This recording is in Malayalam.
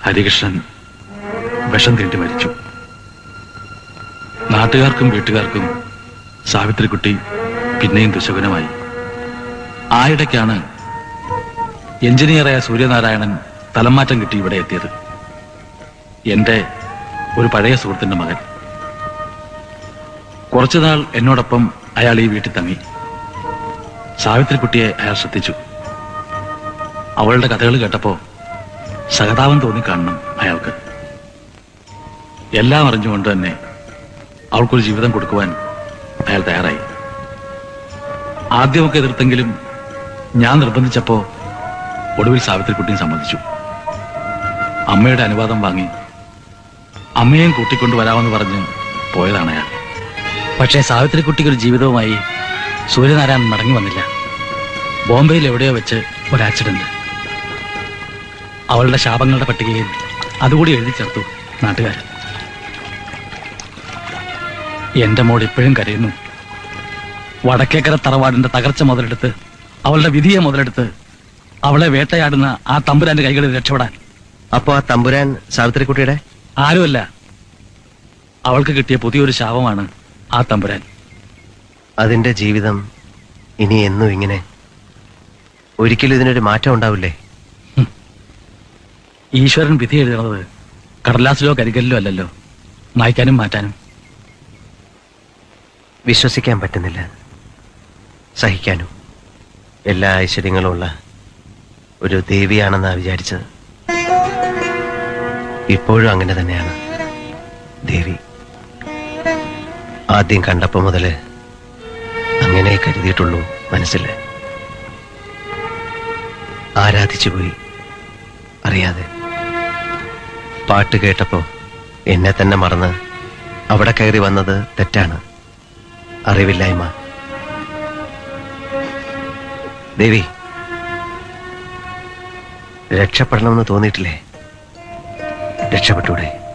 ഹരികൃഷ്ണൻ വിഷം തീണ്ടി മരിച്ചു നാട്ടുകാർക്കും വീട്ടുകാർക്കും സാവിത്രിക്കുട്ടി പിന്നെയും ദുശകുനമായി ആയിടയ്ക്കാണ് എഞ്ചിനീയറായ സൂര്യനാരായണൻ തലമാറ്റം കിട്ടി ഇവിടെ എത്തിയത് എന്റെ ഒരു പഴയ സുഹൃത്തിന്റെ മകൻ കുറച്ചുനാൾ എന്നോടൊപ്പം അയാൾ ഈ വീട്ടിൽ തങ്ങി സാവിത്രിക്കുട്ടിയെ അയാൾ ശ്രദ്ധിച്ചു അവളുടെ കഥകൾ കേട്ടപ്പോ സഹതാപം തോന്നി കാണണം അയാൾക്ക് എല്ലാം അറിഞ്ഞുകൊണ്ട് തന്നെ അവൾക്കൊരു ജീവിതം കൊടുക്കുവാൻ അയാൾ തയ്യാറായി ആദ്യമൊക്കെ എതിർത്തെങ്കിലും ഞാൻ നിർബന്ധിച്ചപ്പോ ഒടുവിൽ സാവിത്രിക്കുട്ടിയും സമ്മതിച്ചു അമ്മയുടെ അനുവാദം വാങ്ങി അമ്മയെയും കൂട്ടിക്കൊണ്ട് വരാമെന്ന് പറഞ്ഞ് പോയതാണ് അയാൾ പക്ഷേ സാവിത്രിക്കുട്ടിക്ക് ഒരു ജീവിതവുമായി സൂര്യനാരായണൻ മടങ്ങി വന്നില്ല ബോംബെയിൽ എവിടെയോ വെച്ച് ഒരു ആക്സിഡന്റ് അവളുടെ ശാപങ്ങളുടെ പട്ടികയിൽ അതുകൂടി എഴുതി ചേർത്തു നാട്ടുകാർ എന്റെ മോൾ ഇപ്പോഴും കരയുന്നു വടക്കേക്കര തറവാടിന്റെ തകർച്ച മുതലെടുത്ത് അവളുടെ വിധിയെ മുതലെടുത്ത് അവളെ വേട്ടയാടുന്ന ആ തമ്പുരാന്റെ കൈകളിൽ രക്ഷപ്പെടാൻ അപ്പോ ആ തമ്പുരാൻ സാവിത്രിക്കുട്ടിയുടെ ആരുമല്ല അവൾക്ക് കിട്ടിയ പുതിയൊരു ശാപമാണ് ആ തമ്പുരാൻ അതിന്റെ ജീവിതം ഇനി എന്നും ഇങ്ങനെ ഒരിക്കലും ഇതിനൊരു മാറ്റം ഉണ്ടാവില്ലേ ഈശ്വരൻ വിധി എഴുതുന്നത് കടലാസിലോ കരികല്ലിലോ അല്ലല്ലോ മായ്ക്കാനും മാറ്റാനും വിശ്വസിക്കാൻ പറ്റുന്നില്ല സഹിക്കാനും എല്ലാ ഐശ്വര്യങ്ങളും ഉള്ള ഒരു ദേവിയാണെന്നാ വിചാരിച്ചത് ഇപ്പോഴും അങ്ങനെ തന്നെയാണ് ദേവി ആദ്യം കണ്ടപ്പോ മുതല് അങ്ങനെ കരുതിയിട്ടുള്ളൂ മനസ്സിൽ ആരാധിച്ചു പോയി അറിയാതെ പാട്ട് കേട്ടപ്പോ എന്നെ തന്നെ മറന്ന് അവിടെ കയറി വന്നത് തെറ്റാണ് അറിവില്ലായ്മ ദേവി രക്ഷപ്പെടണമെന്ന് തോന്നിയിട്ടില്ലേ രക്ഷപ്പെട്ടൂടെ